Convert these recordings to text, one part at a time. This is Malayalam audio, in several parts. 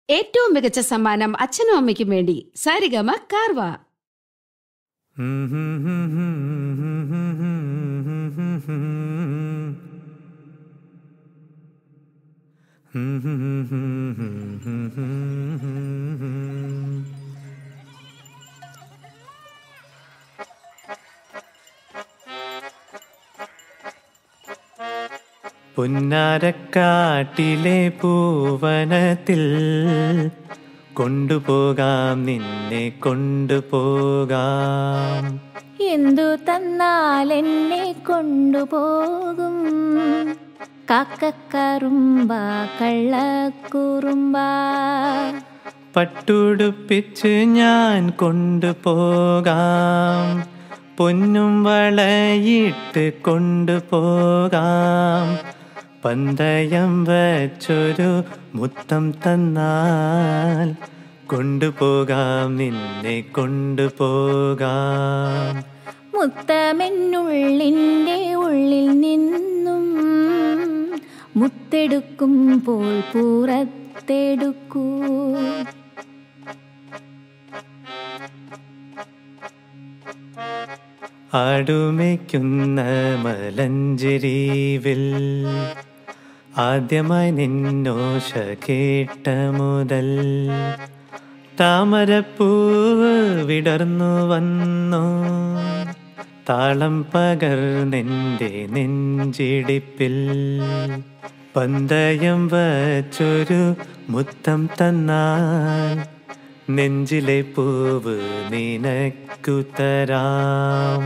ഏറ്റവും മികച്ച സമ്മാനം അച്ഛനും അമ്മയ്ക്കും വേണ്ടി സാരിഗമ കാർവ പുന്നാരക്കാട്ടിലെ പൂവനത്തിൽ കൊണ്ടുപോകാം നിന്നെ കൊണ്ടുപോകാം എന്തു തന്നാൽ എന്നെ കൊണ്ടുപോകും കാക്കക്കറുമ്പ കള്ളക്കുറുമ്പ പട്ടുടുപ്പിച്ച് ഞാൻ കൊണ്ടുപോകാം പൊന്നും വളയിട്ട് കൊണ്ടുപോകാം പന്തയം വച്ചൊരു മുത്തം തന്നാൽ കൊണ്ടുപോകാം നിന്നെ കൊണ്ടുപോകാം മുത്തമെന്നുള്ളിൻ്റെ ഉള്ളിൽ നിന്നും മുത്തെടുക്കുമ്പോൾ പുറത്തെടുക്കൂ ആടുമയ്ക്കുന്ന മലഞ്ചെരീവിൽ ആദ്യമായി നിന്നോശ കേട്ട മുതൽ താമരപ്പൂവ് വിടർന്നു വന്നു താളം പകർന്നെൻ്റെ നെഞ്ചിടിപ്പിൽ പന്തയം വച്ചൊരു മുത്തം തന്നാൽ നെഞ്ചിലെ പൂവ് നിനക്കു തരാം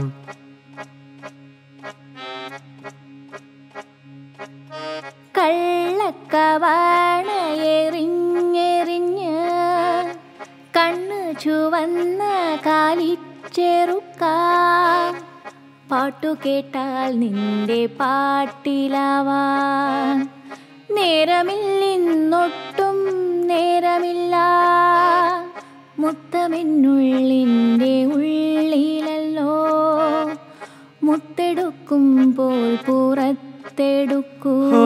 കള്ളക്കവാണയെറിഞ്ഞെറിഞ്ഞ് കണ്ണു ചുവന്ന കാലിച്ചെറുക്ക പാട്ടു കേട്ടാൽ നിന്റെ പാട്ടിലാവാൻ നേരമില്ലിന്നൊട്ടും നേരമില്ല മുത്തമെന്നുള്ളിൻ്റെ ഉള്ളിലല്ലോ മുത്തെടുക്കുമ്പോൾ പുറത്തെടുക്കൂ ഓ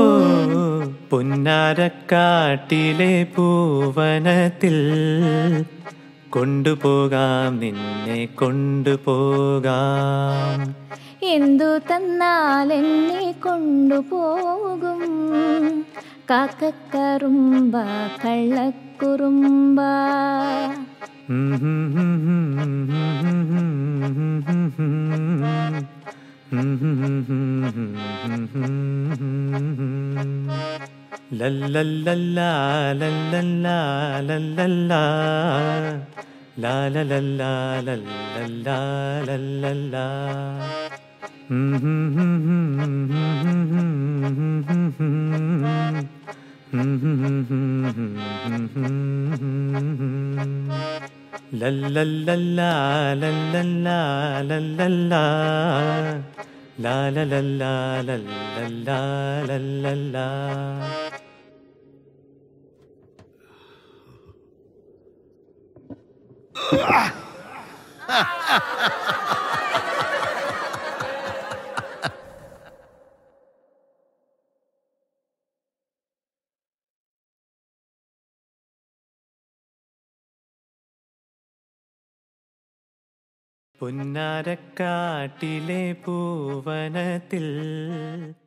പുന്നാരക്കാട്ടിലെ പൂവനത്തിൽ കൊണ്ടുപോകാം നിന്നെ കൊണ്ടുപോകാം എന്തു തന്നാൽ എന്നെ കൊണ്ടുപോകും കാക്കക്കറുമ്പ കള്ളക്കുറുമ്പ ലല്ലല്ലല്ലാ ലല്ലല്ലാ ലല്ലല്ലാ ലാലലല്ലാ ലല്ലല്ലാ ലല്ലല്ലാ ലല്ലല്ലല്ലാ ലല്ലല്ലാ ലല്ലല്ലാ ലാലലല്ലാ ലല്ലല്ലാ ലല്ലല്ലാ പുന്നാരക്കാട്ടിലെ പൂവനത്തിൽ